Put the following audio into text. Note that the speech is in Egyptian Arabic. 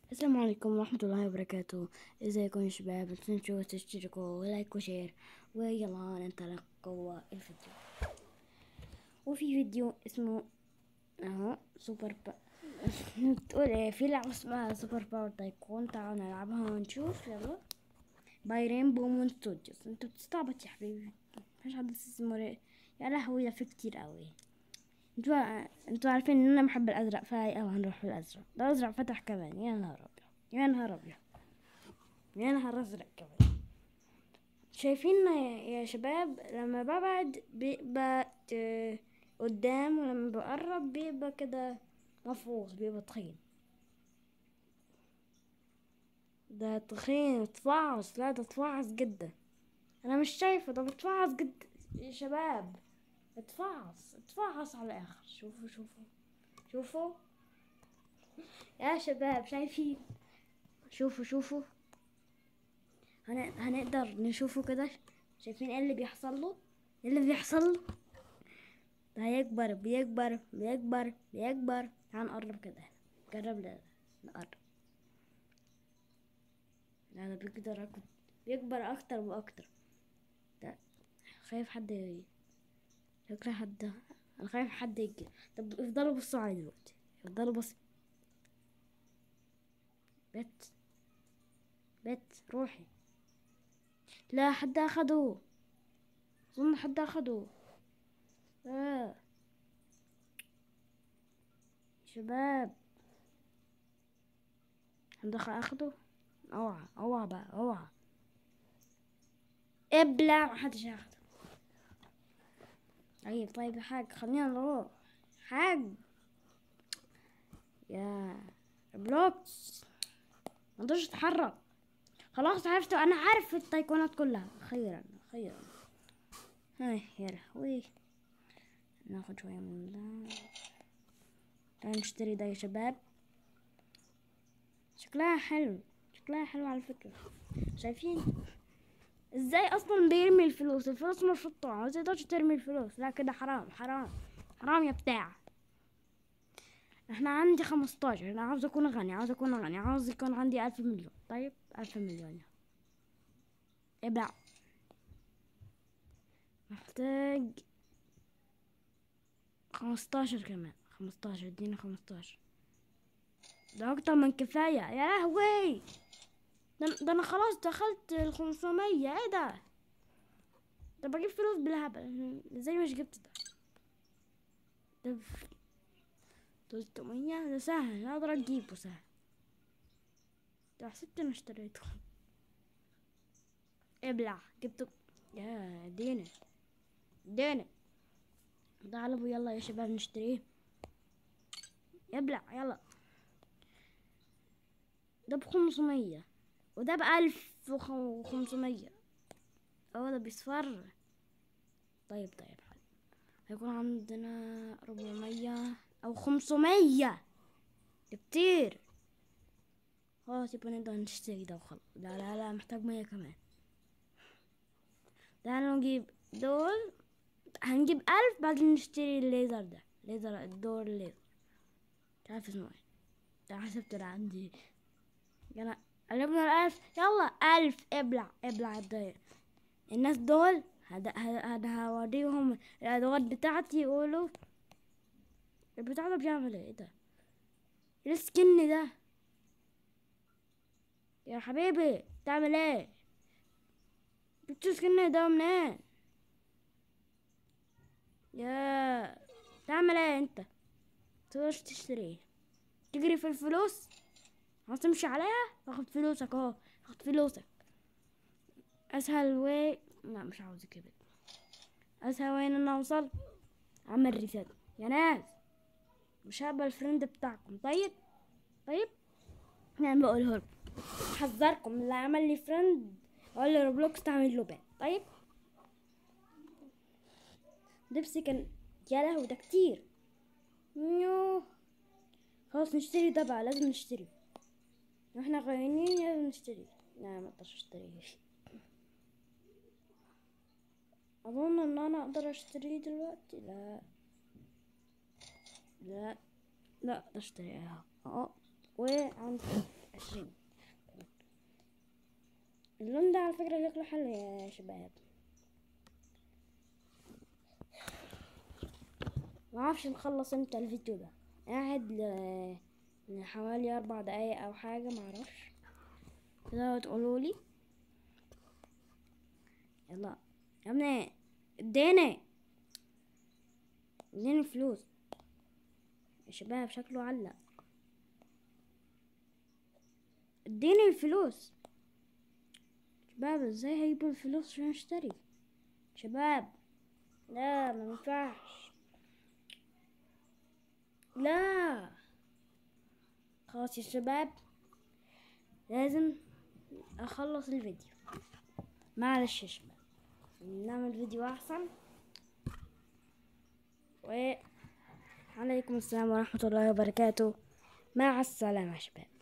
السلام عليكم ورحمة الله وبركاته ازيكم يا شباب تنسوا تشتركوا ولايك وشير ويلا ننطلق جوا الفيديو وفي فيديو اسمه اهو سوبر با... تقول ايه في لعبة اسمها سوبر باور تايكون تعالوا نلعبها ونشوف يلا باي رينبو مون ستوديوز انتوا بتستعبط يا حبيبي مفيش حد اسمه ري... يا لهوي ده في كتير قوي انتوا انتوا عارفين ان انا بحب الازرق فهي اه هنروح في الازرق ده الازرق فتح كمان يا نهار ابيض يا نهار ابيض يا نهار ازرق كمان شايفين يا شباب لما ببعد بيبقى ت- قدام ولما بقرب بيبقى كده مفروض بيبقى تخين ده تخين اتفعص لا ده اتفعص جدا انا مش شايفه ده بتفعص جدا يا شباب اتفعص اتفعص على الاخر شوفوا شوفوا شوفوا يا شباب شايفين شوفوا شوفوا هن... هنقدر نشوفه كده شايفين ايه اللي بيحصل له ايه اللي بيحصل له ده هيكبر بيكبر بيكبر بيكبر تعال نقرب كده جرب لا نقرب لا ده بيقدر أكتر. بيكبر اكتر واكتر ده خايف حد ي- شكله حد انا خايف حد يجي طب افضلوا بصوا علي دلوقتي افضلوا بص بت بت روحي لا حد اخده اظن حد اخده آه. شباب حد أخ- اخده اوعى اوعى بقى اوعى ابلع محدش اخده طيب طيب يا حاج خلينا نروح حاج يا بلوكس ما تقدرش تتحرك خلاص عرفت انا عارف التايكونات كلها اخيرا اخيرا هاي يا لهوي ناخد شوية من ده تعالوا نشتري ده يا شباب شكلها حلو شكلها حلو على فكرة شايفين ازاي اصلا بيرمي الفلوس الفلوس المفروض تقع ما تقدرش ترمي الفلوس لا كده حرام حرام حرام يا بتاع احنا عندي خمستاشر انا عاوز اكون غني عاوز اكون غني عاوز يكون عندي الف مليون طيب الف مليون ابلع محتاج خمستاشر كمان خمستاشر اديني خمستاشر ده اكتر من كفاية يا لهوي ده, ده انا خلاص دخلت الخمسمية ايه ده ده بجيب فلوس بالهبل ازاي مش جبت ده ده ف- تلتمية ده سهل اقدر اجيبه سهل ده حسبت انا اشتريته ابلع جبته يا ادينا ادينا تعالوا يلا يا شباب نشتريه ابلع يلا ده بخمسمية وده بألف وخ- وخمسمية هو ده بيصفر طيب طيب حلو هيكون عندنا ربعمية أو خمسمية ده كتير خلاص يبقى نقدر نشتري ده وخلاص لا لا لا محتاج مية كمان تعالوا نجيب دول هنجيب ألف بعدين نشتري الليزر ده ليزر الدور الليزر مش عارف اسمه ايه ده حسبت اللي عندي يلا قلبنا الألف يلا ألف ابلع ابلع الداير الناس دول هذا هذا هوريهم الأدوات بتاعتي يقولوا البتاع ده بيعمل ايه ده ايه السكن ده يا حبيبي تعمل ايه جبت السكن ده منين يا تعمل ايه انت تقدرش تشتريه تجري في الفلوس عاوز تمشي عليها اخد فلوسك اهو اخد فلوسك اسهل واي لا مش عاوز كده اسهل وين انا اوصل اعمل ريسيت يا ناس مش هبقى الفريند بتاعكم طيب طيب انا بقوله لكم حذركم اللي عمل لي فريند اقول له روبلوكس تعمل له بان طيب لبسي كان يا لهوي ده كتير نيو خلاص نشتري ده بقى لازم نشتري واحنا غيرانين لازم نشتري لا ما اقدرش اشتريه اظن ان انا اقدر اشتريه دلوقتي لا لا لا اقدر اشتريها اه وعندي عشرين اللون ده على فكرة شكله حلو يا شباب معرفش نخلص امتى الفيديو ده قاعد ل... لحوالي اربع دقايق او حاجة معرفش كده تقولولي يلا يا ابني اديني اديني الفلوس يا شباب شكله علق اديني الفلوس شباب ازاي هيجيبوا الفلوس عشان اشتري شباب لا ما ينفعش لا خلاص يا شباب لازم اخلص الفيديو معلش يا شباب نعمل فيديو احسن وعليكم السلام ورحمة الله وبركاته مع السلامة يا شباب